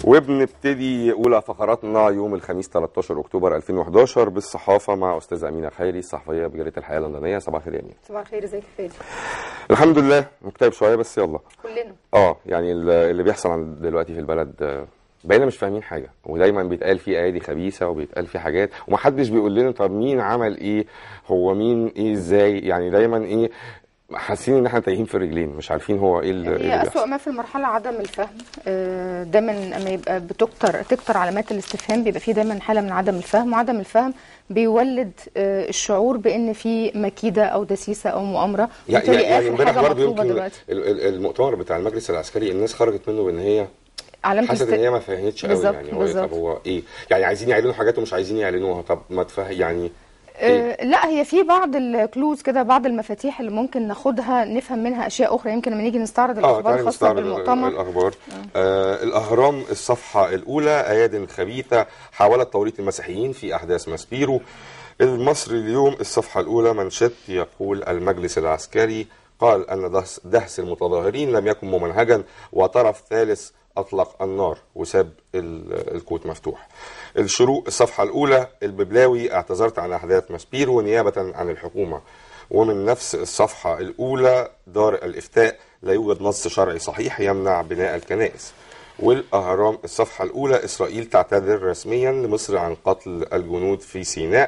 وبنبتدي اولى فقراتنا يوم الخميس 13 اكتوبر 2011 بالصحافه مع استاذه امينه خيري الصحفيه بجريده الحياه اللندنيه صباح الخير يا امين صباح الخير ازيك يا فادي الحمد لله مكتئب شويه بس يلا كلنا اه يعني ال- اللي بيحصل عند- دلوقتي في البلد آه، بقينا مش فاهمين حاجه ودايما بيتقال فيه ايادي خبيثه وبيتقال فيه حاجات ومحدش بيقول لنا طب مين عمل ايه هو مين ايه ازاي يعني دايما ايه حاسين ان احنا تايهين في الرجلين مش عارفين هو ايه اللي, إيه اللي هي بيحصل أسوأ ما في المرحلة عدم الفهم آه، دايما لما يبقى بتكتر تكتر علامات الاستفهام بيبقى فيه دايما حالة من عدم الفهم وعدم الفهم بيولد آه، الشعور بأن في مكيدة أو دسيسة أو مؤامرة يعني وبالتالي يعني آخر امبارح حاجة برضه مطلوبة يمكن دلوقتي ال- ال- المؤتمر بتاع المجلس العسكري الناس خرجت منه بان هي علامة حست ان الاست- هي ما فهمتش قوي بالظبط، يعني هو إيه؟ بالظبط. طب هو ايه يعني عايزين يعلنوا حاجات ومش عايزين يعلنوها طب ما تفهم يعني إيه؟ آه، لا هي في بعض الكلوز كده بعض المفاتيح اللي ممكن ناخدها نفهم منها اشياء اخرى يمكن لما نيجي نستعرض اه الاخبار تعالي الخاصه نستعرض بالمؤتمر الاخبار آه الاهرام الصفحه الاولى اياد خبيثه حاولت توريط المسيحيين في احداث ماسبيرو المصري اليوم الصفحه الاولى منشط يقول المجلس العسكري قال ان دهس, دهس المتظاهرين لم يكن ممنهجا وطرف ثالث اطلق النار وساب ال- الكوت مفتوح الشروق الصفحه الاولى الببلاوي اعتذرت عن احداث ماسبيرو نيابه عن الحكومه ومن نفس الصفحة الأولى دار الإفتاء لا يوجد نص شرعي صحيح يمنع بناء الكنائس والأهرام الصفحة الأولى إسرائيل تعتذر رسميا لمصر عن قتل الجنود في سيناء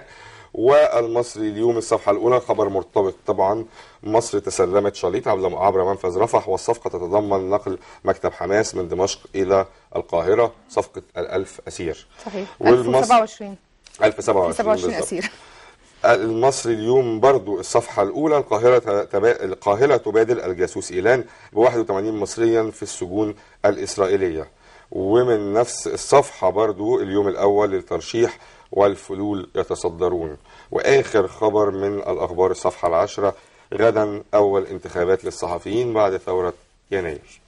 والمصري اليوم الصفحة الأولى خبر مرتبط طبعا مصر تسلمت شاليط عبر عبر منفذ رفح والصفقة تتضمن نقل مكتب حماس من دمشق إلى القاهرة صفقة الألف أسير صحيح والمصر- 1027 1027 27 بالظبط. اسير المصري اليوم برضو الصفحة الأولى القاهرة تبا... القاهرة تبادل الجاسوس إيلان ب 81 مصريا في السجون الإسرائيلية ومن نفس الصفحة برضو اليوم الأول للترشيح والفلول يتصدرون وآخر خبر من الأخبار الصفحة العشرة غدا أول انتخابات للصحفيين بعد ثورة يناير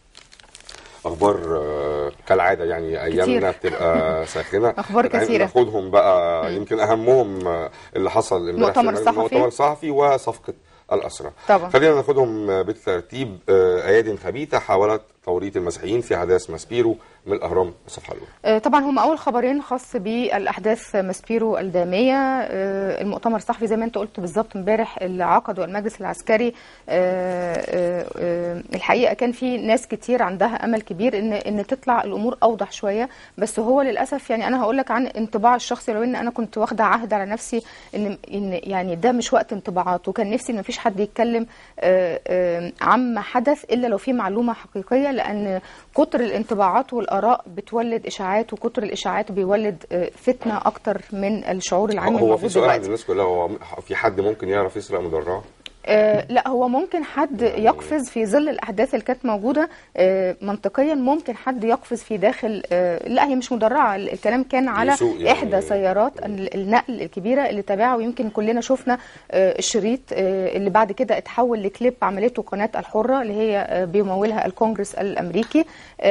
اخبار آه، كالعاده يعني ايامنا كتير. بتبقى ساخنه أخبار يعني كتيرة. ناخدهم بقى يمكن اهمهم آه، اللي حصل امبارح في مؤتمر المجلس- صحفي. المؤتمر الصحفي وصفقه الاسرى طبعا. خلينا ناخدهم بالترتيب آه، اياد خبيثه حاولت توريط المسيحيين في احداث ماسبيرو من الاهرام الصفحه الاولى آه، طبعا هم اول خبرين خاص بالاحداث ماسبيرو الداميه آه، المؤتمر الصحفي زي ما انت قلت بالظبط امبارح اللي عقده المجلس العسكري آه، آه، آه، الحقيقه كان في ناس كتير عندها امل كبير ان ان تطلع الامور اوضح شويه بس هو للاسف يعني انا هقول لك عن انطباع الشخصي لو ان انا كنت واخده عهد على نفسي ان ان يعني ده مش وقت انطباعات وكان نفسي ان مفيش حد يتكلم آه، آه، عما حدث الا لو في معلومه حقيقيه لان كتر الانطباعات والاراء بتولد اشاعات وكتر الاشاعات بيولد آه، فتنه اكتر من الشعور العام هو في الموجود سؤال عند دلوقتي الناس كلها هو في حد ممكن يعرف يسرق مدرعه آه لا هو ممكن حد يقفز في ظل الاحداث اللي كانت موجوده آه منطقيا ممكن حد يقفز في داخل آه لا هي مش مدرعه الكلام كان على يسوق يعني. احدى سيارات ال- النقل الكبيره اللي تابعها ويمكن كلنا شفنا آه الشريط آه اللي بعد كده اتحول لكليب عملته قناه الحره اللي هي آه بيمولها الكونجرس الامريكي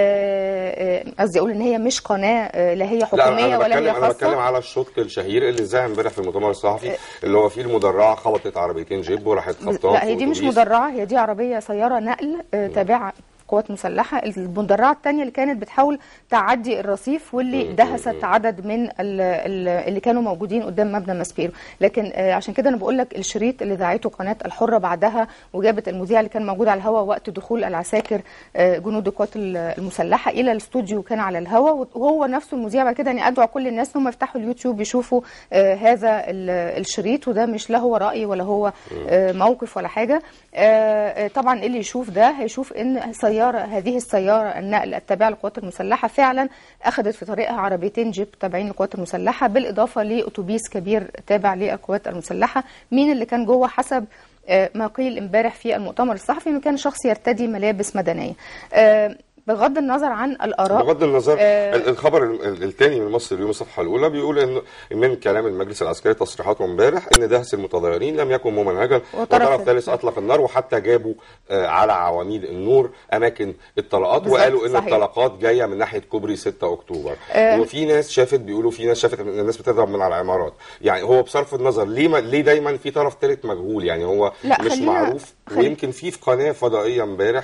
آه، آه، قصدي اقول ان هي مش قناه آه، لا هي لا حكوميه انا ولا بتكلم هي انا بتكلم خاصه على الشوط الشهير اللي ذاع امبارح في المؤتمر الصحفي اللي هو فيه المدرعه خبطت عربيتين جيب وراحت خبطاها لا في هي دي مش أتوبيس. مدرعه هي دي عربيه سياره نقل آه، تابعه قوات مسلحه المدرعه الثانيه اللي كانت بتحاول تعدي الرصيف واللي دهست عدد من ال- ال- اللي كانوا موجودين قدام مبنى ماسبيرو لكن آه، عشان كده انا بقول لك الشريط اللي ذاعته قناه الحره بعدها وجابت المذيع اللي كان موجود على الهواء وقت دخول العساكر آه، جنود القوات ال- المسلحه الى الاستوديو كان على الهواء وهو نفسه المذيع بعد كده يعني ادعو كل الناس انهم يفتحوا اليوتيوب يشوفوا آه، هذا ال- الشريط وده مش لا هو راي ولا هو آه، موقف ولا حاجه آه، آه، طبعا اللي يشوف ده هيشوف ان سياره هذه السياره النقل التابعه للقوات المسلحه فعلا اخذت في طريقها عربيتين جيب تابعين للقوات المسلحه بالاضافه لاتوبيس كبير تابع للقوات المسلحه مين اللي كان جوه حسب آه، ما قيل امبارح في المؤتمر الصحفي انه كان شخص يرتدي ملابس مدنيه آه، بغض النظر عن الاراء بغض النظر آه، ال- الخبر الثاني من مصر اليوم الصفحه الاولى بيقول ان من كلام المجلس العسكري تصريحاته امبارح ان دهس المتظاهرين لم يكن ممنهجا وطرف وطرف ثالث اطلق النار وحتى جابوا آه، على عواميد النور اماكن الطلقات بالظبط، وقالوا ان صحيح. الطلقات جايه من ناحيه كوبري 6 اكتوبر آه. وفي ناس شافت بيقولوا في ناس شافت ان الناس بتضرب من على العمارات يعني هو بصرف النظر ليه ما ليه دايما في طرف ثالث مجهول يعني هو لا، مش خلينا- معروف خلي- ويمكن في في قناه فضائيه امبارح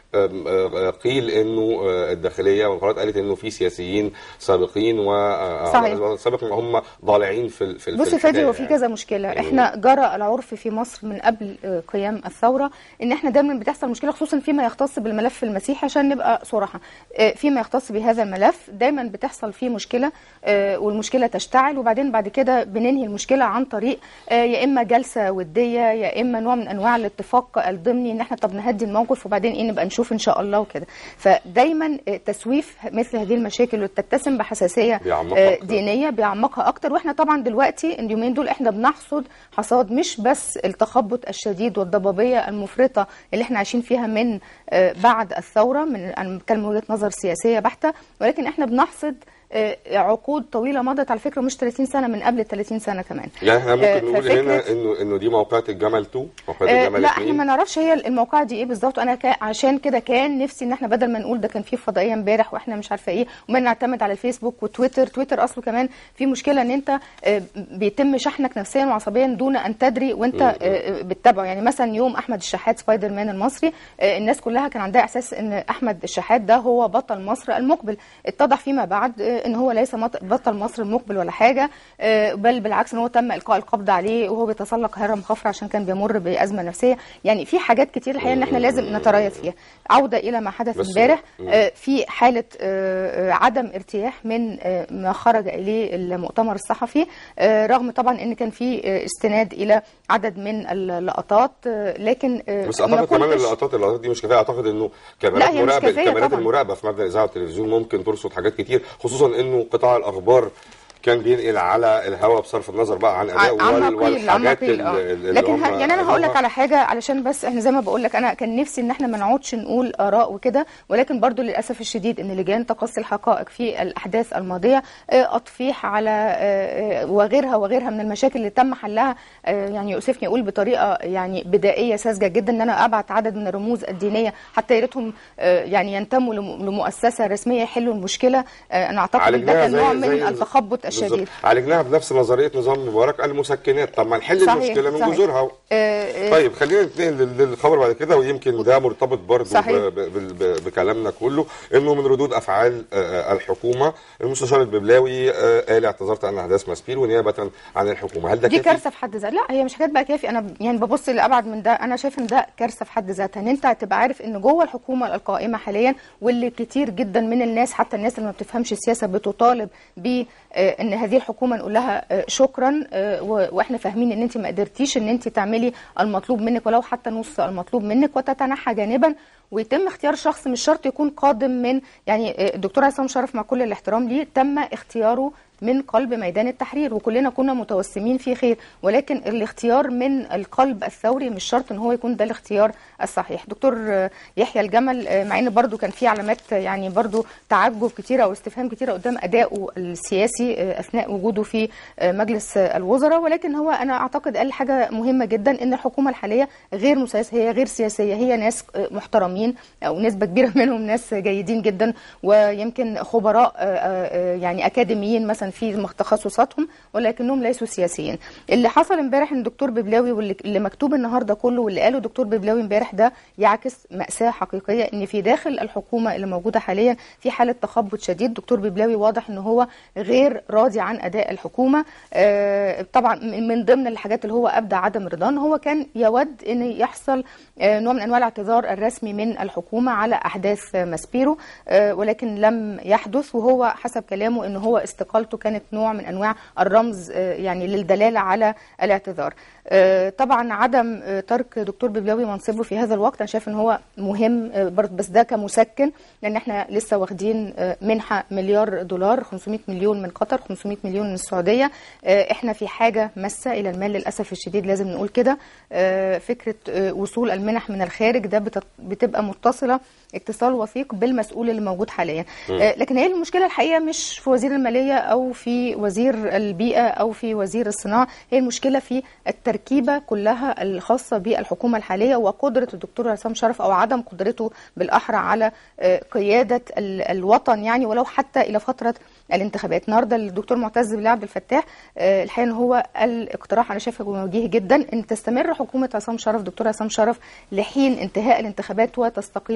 آم، آه، قيل انه آه، الداخليه والمخابرات قالت انه في سياسيين سابقين و آه، صحيح. سابقين هم ضالعين في ال- في ال- بص في يا فادي هو الحكاية في يعني. كذا مشكله يعني- احنا جرى العرف في مصر من قبل آه، قيام الثوره ان احنا دايما بتحصل مشكله خصوصا فيما يختص بالملف المسيحي عشان نبقى صراحه آه، فيما يختص بهذا الملف دايما بتحصل فيه مشكله آه، والمشكله تشتعل وبعدين بعد كده بننهي المشكله عن طريق آه، يا اما جلسه وديه يا اما نوع من انواع الاتفاق الضمني ان احنا طب نهدي الموقف وبعدين ايه نبقى نشوف ان شاء الله وكده فدايما آه، تسويف مثل هذه المشاكل اللي تتسم بحساسيه بيعمقها آه، أكتر. دينيه بيعمقها اكتر واحنا طبعا دلوقتي اليومين دول احنا بنحصد حصاد مش بس التخبط الشديد والضبابيه المفرطه اللي احنا عايشين فيها من آه، بعد الثوره من انا بتكلم من وجهه نظر سياسيه بحته ولكن احنا بنحصد آه، عقود طويله مضت على فكره مش 30 سنه من قبل 30 سنه كمان يعني احنا آه، ممكن نقول ففكرة- هنا انه انه دي موقعة الجمل 2 موقعة آه، الجمل لا احنا 2 ما نعرفش هي الموقعة دي ايه بالظبط انا كا عشان كده كان نفسي ان احنا بدل ما نقول ده كان فيه فضائيه امبارح واحنا مش عارفه ايه وما نعتمد على الفيسبوك وتويتر تويتر اصله كمان في مشكله ان انت آه، بيتم شحنك نفسيا وعصبيا دون ان تدري وانت آه، بتتابعه يعني مثلا يوم احمد الشحات سبايدر مان المصري آه، الناس كلها كان عندها احساس ان احمد الشحات ده هو بطل مصر المقبل اتضح فيما بعد آه، ان هو ليس مط- بطل مصر المقبل ولا حاجه آه، بل بالعكس ان هو تم القاء القبض عليه وهو بيتسلق هرم خفر عشان كان بيمر بازمه نفسيه يعني في حاجات كتير الحقيقه ان احنا لازم نتريث فيها عوده الى ما حدث بس- امبارح مم. آه، في حاله آه، آه، عدم ارتياح من آه، ما خرج اليه المؤتمر الصحفي آه، رغم طبعا ان كان في آه، استناد الى عدد من اللقطات آه، لكن آه، بس ما اعتقد كمان كنتش- اللقطات اللقطات دي مش كفايه اعتقد انه كاميرات لا، هي مش مراقبه كفاية الكاميرات طبعاً. المراقبه في مبنى الاذاعه والتلفزيون ممكن ترصد حاجات كتير خصوصا انه قطاع الاخبار كان بينقل على الهواء بصرف النظر بقى عن اداء عما وال- قيل عما والحاجات قيل ال- اه ال- اللي لكن هم ه- يعني انا هقول لك قالوها. على حاجه علشان بس احنا زي ما بقول لك انا كان نفسي ان احنا ما نقعدش نقول اراء وكده ولكن برضو للاسف الشديد ان لجان تقصي الحقائق في الاحداث الماضيه آه، اطفيح على آه، آه، وغيرها وغيرها من المشاكل اللي تم حلها آه، يعني يؤسفني اقول بطريقه يعني بدائيه ساذجه جدا ان انا ابعت عدد من الرموز الدينيه حتى يا ريتهم آه، يعني ينتموا لم- لمؤسسه رسميه يحلوا المشكله آه، انا اعتقد ان ده عالجناها كان زي- نوع من زي- التخبط الشديد بالظبط. عالجناها بنفس نظريه نظام مبارك المسكنات طب ما نحل صحيح، المشكله من صحيح. جذورها آه، آه، طيب خلينا ننتقل لل- للخبر بعد كده ويمكن ده مرتبط برضه صحيح. ب- ب- ب- بكلامنا كله انه من ردود افعال آه، الحكومه المستشار الببلاوي آه، قال اعتذرت عن احداث ماسبير ونيابه عن الحكومه هل ده دي كافي؟ كارثه في حد ذاتها لا هي مش حكايه بقى كافي انا ب- يعني ببص لابعد من ده انا شايف ان ده كارثه في حد ذاتها ان انت تبقى عارف ان جوه الحكومه القائمه حاليا واللي كتير جدا من الناس حتى الناس اللي ما بتفهمش السياسه بتطالب ب آه، ان هذه الحكومه نقول لها آه، شكرا آه، و- واحنا فاهمين ان انت ما قدرتيش ان انت تعملي المطلوب منك ولو حتى نص المطلوب منك وتتنحى جانبا ويتم اختيار شخص مش شرط يكون قادم من يعني آه، الدكتور عصام شرف مع كل الاحترام ليه تم اختياره من قلب ميدان التحرير وكلنا كنا متوسمين في خير ولكن الاختيار من القلب الثوري مش شرط ان هو يكون ده الاختيار الصحيح دكتور آه، يحيى الجمل آه، مع ان برضو كان في علامات آه، يعني برضو تعجب كتيره او استفهام كتيره قدام ادائه السياسي آه، اثناء وجوده في آه، مجلس آه، الوزراء ولكن هو انا اعتقد قال حاجه مهمه جدا ان الحكومه الحاليه غير مسيسه هي غير سياسيه هي ناس آه، محترمين او نسبه كبيره منهم ناس جيدين جدا ويمكن خبراء آه، آه، يعني اكاديميين مثلا في تخصصاتهم ولكنهم ليسوا سياسيين اللي حصل امبارح ان الدكتور ببلاوي واللي اللي مكتوب النهارده كله واللي قاله الدكتور ببلاوي امبارح ده يعكس ماساه حقيقيه ان في داخل الحكومه اللي موجوده حاليا في حاله تخبط شديد دكتور ببلاوي واضح ان هو غير راضي عن اداء الحكومه آه، طبعا من من ضمن الحاجات اللي هو ابدى عدم رضاه ان هو كان يود ان يحصل آه، نوع من انواع الاعتذار الرسمي من الحكومه على احداث آه، ماسبيرو آه، ولكن لم يحدث وهو حسب كلامه ان هو استقالته كانت نوع من انواع الرمز آه، يعني للدلاله على الاعتذار آه، طبعا عدم آه، ترك دكتور ببلاوي منصبه في هذا الوقت انا شايف ان هو مهم آه، برضه بس ده كمسكن لان احنا لسه واخدين آه، منحه مليار دولار 500 مليون من قطر 500 مليون من السعوديه آه، احنا في حاجه ماسه الى المال للاسف الشديد لازم نقول كده آه، فكره آه، وصول المنح من الخارج ده بت- بتبقى متصله اتصال وثيق بالمسؤول اللي موجود حاليا آه، لكن هي المشكله الحقيقه مش في وزير الماليه او في وزير البيئه او في وزير الصناعه هي المشكله في التركيبه كلها الخاصه بالحكومه الحاليه وقدره الدكتور عصام شرف او عدم قدرته بالاحرى على آه، قياده ال- الوطن يعني ولو حتى الى فتره الانتخابات النهارده الدكتور معتز بالله عبد الفتاح آه، الحقيقه ان هو قال اقتراح انا شايفه وجيه جدا ان تستمر حكومه عصام شرف دكتور عصام شرف لحين انتهاء الانتخابات وتستقيل بعدها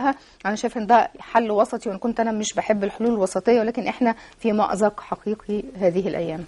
كلها انا شايفه ان ده حل وسطي وان كنت انا مش بحب الحلول الوسطيه ولكن احنا في مأزق حقيقي هذه الايام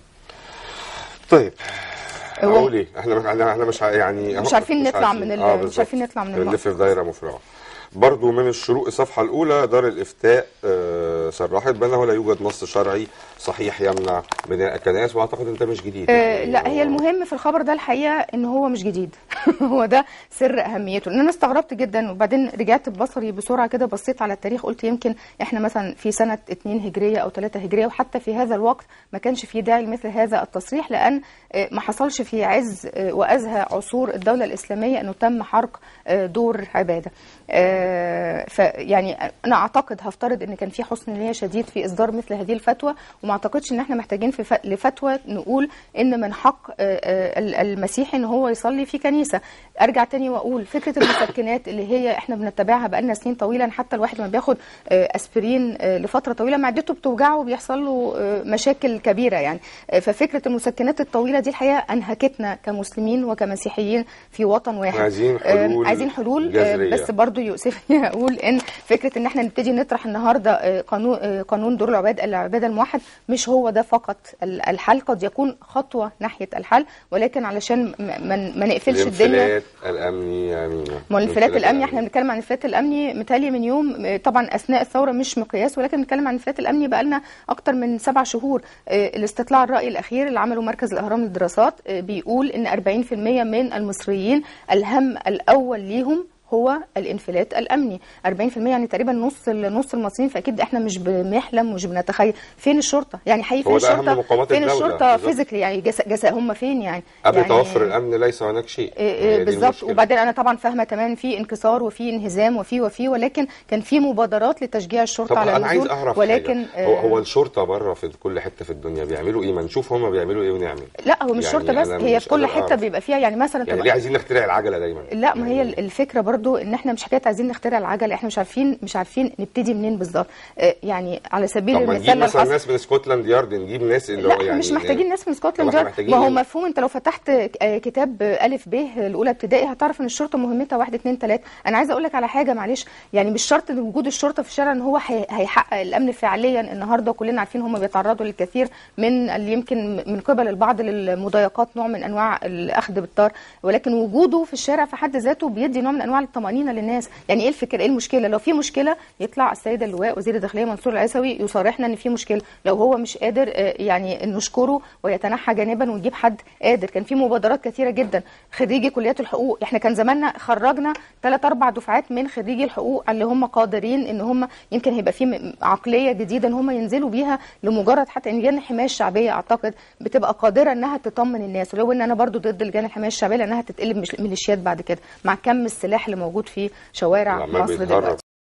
طيب هو- اقول ايه احنا احنا احنا مش ع- يعني مش أهو عارفين نطلع عارفين. من ال- آه، مش بالظبط. عارفين نطلع من بنلف المأزق. في دايره مفرغه برضو من الشروق الصفحه الاولى دار الافتاء آه، صرحت بانه لا يوجد نص شرعي صحيح يمنع بناء كنائس واعتقد ان ده مش جديد آه، يعني لا هي هو- المهم في الخبر ده الحقيقه ان هو مش جديد هو ده سر اهميته لان انا استغربت جدا وبعدين رجعت ببصري بسرعه كده بصيت على التاريخ قلت يمكن احنا مثلا في سنه 2 هجريه او 3 هجريه وحتى في هذا الوقت ما كانش في داعي لمثل هذا التصريح لان آه، ما حصلش في عز آه، وازهى عصور الدوله الاسلاميه انه تم حرق آه، دور عباده آه، فيعني انا اعتقد هفترض ان كان في حسن نيه شديد في اصدار مثل هذه الفتوى وما اعتقدش ان احنا محتاجين في ف- لفتوى نقول ان من حق آه، آه، ال- المسيحي ان هو يصلي في كنيسه ارجع تاني واقول فكره المسكنات اللي هي احنا بنتبعها بقالنا سنين طويله حتى الواحد لما بياخد آه، اسبرين آه، لفتره طويله معدته بتوجعه وبيحصل له آه، مشاكل كبيره يعني آه، ففكره المسكنات الطويله دي الحقيقه انهكتنا كمسلمين وكمسيحيين في وطن واحد عايزين آه، حلول عايزين حلول آه، جذرية. بس برضو يؤسفني اقول ان فكره ان احنا نبتدي نطرح النهارده آه، قانون آه، قانون دور العباد العباده الموحد مش هو ده فقط ال- الحل قد يكون خطوه ناحيه الحل ولكن علشان م- ما ما نقفلش الدنيا الانفلات الامني يا امينه ما هو الانفلات الامني احنا بنتكلم عن الانفلات الامني متهيألي من يوم آه، طبعا اثناء الثوره مش مقياس ولكن بنتكلم عن الانفلات الامني بقى لنا اكتر من سبع شهور آه، الاستطلاع الراي الاخير اللي عمله مركز الاهرام للدراسات آه، بيقول ان 40% من المصريين الهم الاول ليهم هو الانفلات الامني 40% يعني تقريبا نص نص المصريين فاكيد احنا مش بنحلم ومش بنتخيل فين الشرطه يعني حقيقي فين هو ده أهم الشرطه مقامات فين الدولة، الشرطه بالظبط. فيزيكلي يعني جس جس هم فين يعني قبل يعني توفر الامن ليس هناك شيء إيه هي إيه دي بالظبط المشكلة. وبعدين انا طبعا فاهمه كمان في انكسار وفي انهزام وفي وفي ولكن كان في مبادرات لتشجيع الشرطه طب على انا عايز النزول اعرف ولكن حاجة. هو, آه، هو الشرطه بره في كل حته في الدنيا بيعملوا ايه ما نشوف هم بيعملوا ايه ونعمل لا هو مش يعني شرطه بس أنا هي مش في كل قادر حته أعرف. بيبقى فيها يعني مثلا يعني طب- ليه عايزين نخترع العجله دايما لا ما هي يعني الفكره برضو ان احنا مش حكايه عايزين نخترع العجله احنا مش عارفين مش عارفين نبتدي منين بالظبط آه، يعني على سبيل طب ما نجيب المثال مثلا الحصر- ناس من سكوتلاند يارد نجيب ناس اللي لا هو يعني مش محتاجين ناس من سكوتلاند طب إحنا يارد محتاجين ما هو إيه؟ مفهوم انت لو فتحت آه، كتاب آه، الف ب الاولى ابتدائي هتعرف ان الشرطه مهمتها واحد اتنين تلاته انا عايزه اقول لك على حاجه معلش يعني مش شرط ان وجود الشرطه في الشارع ان هو هي- هيحقق الامن فعليا النهارده كلنا عارفين هم بيتعرضوا للكثير من اللي يمكن من قبل البعض للمضايقات نوع من انواع الاخذ بالطار ولكن وجوده في الشارع في حد ذاته بيدي نوع من انواع الطمانينه للناس يعني ايه الفكره ايه المشكله لو في مشكله يطلع السيد اللواء وزير الداخليه منصور العيسوي يصارحنا ان في مشكله لو هو مش قادر آه، يعني نشكره ويتنحى جانبا ونجيب حد قادر كان في مبادرات كثيره جدا خريجي كليات الحقوق احنا كان زماننا خرجنا ثلاث اربع دفعات من خريجي الحقوق اللي هم قادرين ان هم يمكن هيبقى في م- عقليه جديده ان هم ينزلوا بيها لمجرد حتى ان لجان الحمايه الشعبيه اعتقد بتبقى قادره انها تطمن الناس ولو ان انا برضو ضد لجان الحمايه الشعبيه لانها تتقلب مش- ميليشيات بعد كده مع كم السلاح اللي موجود في شوارع العمال مصر بيتهرب دلوقتي